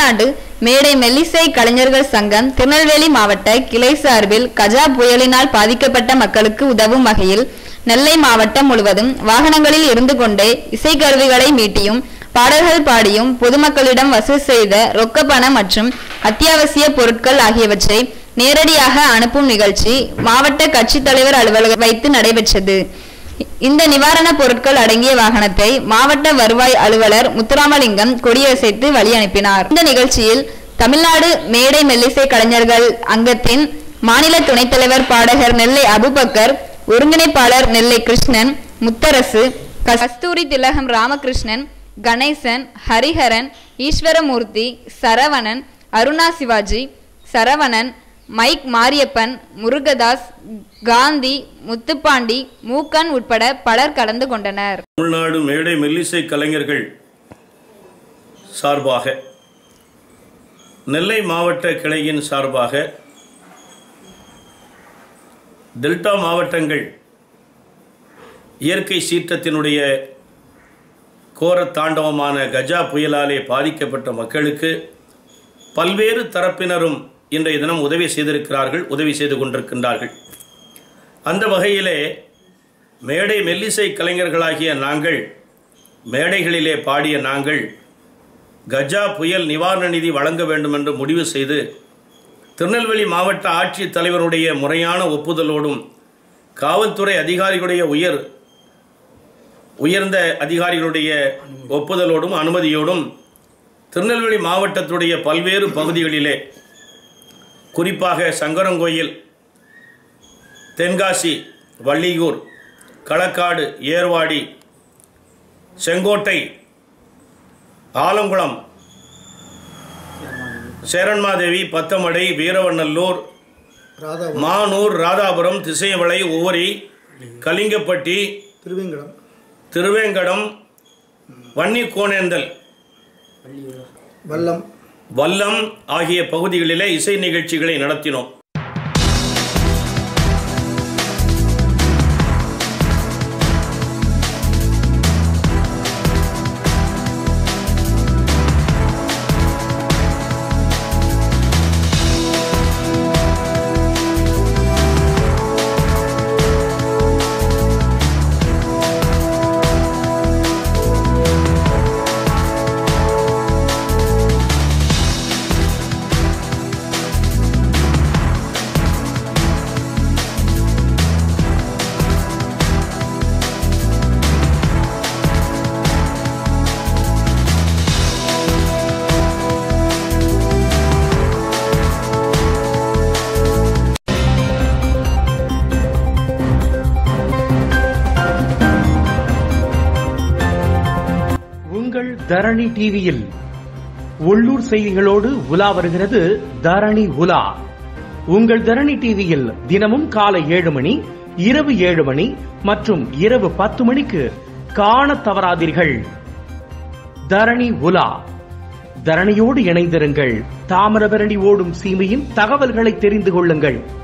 தமிழ்நாடு மேடை மெல்லிசை கலைஞர்கள் சங்கம் திருநெல்வேலி மாவட்ட கிளை சார்பில் கஜா புயலினால் பாதிக்கப்பட்ட மக்களுக்கு உதவும் வகையில் நெல்லை மாவட்டம் முழுவதும் வாகனங்களில் இருந்து கொண்டே இசைக்கருவிகளை மீட்டியும் பாடல்கள் பாடியும் பொதுமக்களிடம் வசூல் செய்த ரொக்க பணம் மற்றும் அத்தியாவசிய பொருட்கள் ஆகியவற்றை நேரடியாக அனுப்பும் நிகழ்ச்சி மாவட்ட கட்சித் தலைவர் அலுவலகம் வைத்து நடைபெற்றது இந்த நிவாரணப் பொருட்கள் அடங்கிய வாகனத்தை மாவட்ட வருவாய் அலுவலர் முத்துராமலிங்கம் கொடியசைத்து வழி அனுப்பினார் இந்த நிகழ்ச்சியில் தமிழ்நாடு மேடை மெல்லிசை கலைஞர்கள் அங்கத்தின் மாநில துணைத் தலைவர் பாடகர் நெல்லை அபுபக்கர் ஒருங்கிணைப்பாளர் நெல்லை கிருஷ்ணன் முத்தரசு கஸ்தூரி திலகம் ராமகிருஷ்ணன் கணேசன் ஹரிஹரன் ஈஸ்வரமூர்த்தி சரவணன் அருணா சிவாஜி சரவணன் மைக் மாரியப்பன் முருகதாஸ் காந்தி முத்துப்பாண்டி மூக்கன் உட்பட பலர் கலந்து கொண்டனர் தமிழ்நாடு மேடை மெல்லிசை கலைஞர்கள் சார்பாக நெல்லை மாவட்ட கிளையின் சார்பாக டெல்டா மாவட்டங்கள் இயற்கை சீற்றத்தினுடைய கோர தாண்டவமான கஜா புயலாலே பாதிக்கப்பட்ட மக்களுக்கு பல்வேறு தரப்பினரும் இன்றைய தினம் உதவி செய்திருக்கிறார்கள் உதவி செய்து கொண்டிருக்கின்றார்கள் அந்த வகையிலே மேடை மெல்லிசை கலைஞர்களாகிய நாங்கள் மேடைகளிலே பாடிய நாங்கள் கஜா புயல் நிவாரண நிதி வழங்க வேண்டும் என்று முடிவு செய்து திருநெல்வேலி மாவட்ட ஆட்சித் தலைவருடைய முறையான ஒப்புதலோடும் காவல்துறை அதிகாரிகளுடைய உயர் உயர்ந்த அதிகாரிகளுடைய ஒப்புதலோடும் அனுமதியோடும் திருநெல்வேலி மாவட்டத்துடைய பல்வேறு பகுதிகளிலே குறிப்பாக சங்கரங்கோயில் தென்காசி வள்ளியூர் களக்காடு ஏர்வாடி செங்கோட்டை ஆலங்குளம் சேரன்மாதேவி பத்தமடை வீரவநல்லூர் ராதா மானூர் ராதாபுரம் திசையமலை உவரி கலிங்கப்பட்டி திருவேங்கடம் திருவேங்கடம் வன்னிக்கோணேந்தல் வல்லம் வல்லம் ஆகிய பகுதிகளிலே இசை நிகழ்ச்சிகளை நடத்தினோம் உங்கள் தரணி டிவியில் உள்ளூர் செய்திகளோடு உலா வருகிறது தரணி உலா உங்கள் தரணி டிவியில் தினமும் காலை ஏழு மணி இரவு ஏழு மணி மற்றும் இரவு பத்து மணிக்கு காணத் தவறாதீர்கள் தரணி உலா தரணியோடு இணைந்திருங்கள் தாமிரபரணி ஓடும் சீமையின் தகவல்களை தெரிந்து கொள்ளுங்கள்